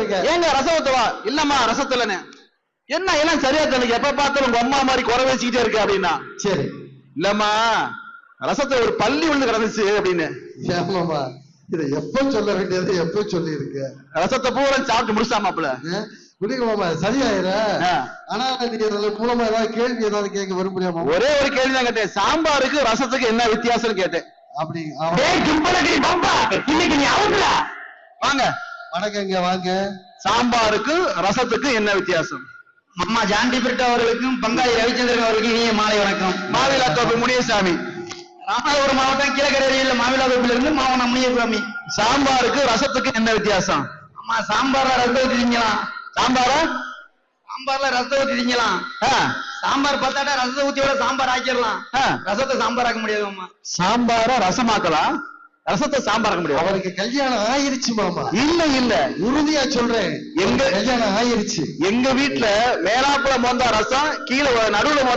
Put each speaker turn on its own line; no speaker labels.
இருக்க
ஏங்க ரசம் ஊத்தவா இல்லம்மா ரசத்துலன்னு என்ன எல்லாம் சரியா தெரியல எப்ப பார்த்தாலும் உங்க அம்மா மாதிரி குறை வச்சுக்கிட்டே இருக்கு அப்படின்னா
சரி
இல்லம்மா ரசத்துல ஒரு பள்ளி விழுந்து கிடந்துச்சு அப்படின்னு
ஏமாமா இதை எப்ப சொல்ல வேண்டியது எப்ப சொல்லி இருக்க
ரசத்தை பூரா சாப்பிட்டு முடிச்சாமாப்ல
புரியுங்க மாமா சரியாயிர
ஆ.
ஆனா நீங்க இதுல மூலமா ஏதாவது கேள்வி ஏதாவது கேட்க விரும்புறியா மாமா
ஒரே ஒரு கேள்வி தான் கேட்டேன் சாம்பாருக்கு ரசத்துக்கு என்ன வித்தியாசம்னு கேட்டேன்
அப்படி அவன்
டேய் கும்பலடி பம்பா இன்னைக்கு நீ அவுட்ல
வாங்க
வணக்கங்க வாங்க
சாம்பாருக்கு ரசத்துக்கு என்ன வித்தியாசம்
அம்மா ஜான்டி பிரிட்டா அவர்களுக்கும் பங்காளி ரவிச்சந்திரன் அவர்களுக்கும் இனிய மாலை வணக்கம்
மாவிலா தோப்பு முனியசாமி
ராமநாதபுரம் மாவட்டம் கீழக்கரையில் மாவிலாதோப்பில் இருந்து மாவன முனியசுவாமி
சாம்பாருக்கு ரசத்துக்கு என்ன வித்தியாசம்
அம்மா சாம்பார்ல ரசத்தை ஊத்தி திங்கலாம்
சாம்பாரா
சாம்பார்ல ரசத்தை ஊத்தி திங்கலாம்
ஆ,
சாம்பார் பார்த்தாட்டா ரசத்தை ஊத்தி விட சாம்பார் ஆக்கிடலாம்
ஆ.
ரசத்தை சாம்பார் ஆக்க முடியாது அம்மா
சாம்பார ரசமாக்கலாம் ரசத்தை சாம்பாராக்க முடியும்
அவருக்கு கல்யாணம் ஆயிருச்சு மாமா
இல்ல இல்ல
உறுதியா சொல்றேன்
எங்க-
கல்யாணம் ஆயிருச்சு
எங்க வீட்டுல மேலாப்புல மோந்தா ரசம் கீழே நடுவுல மோந்தா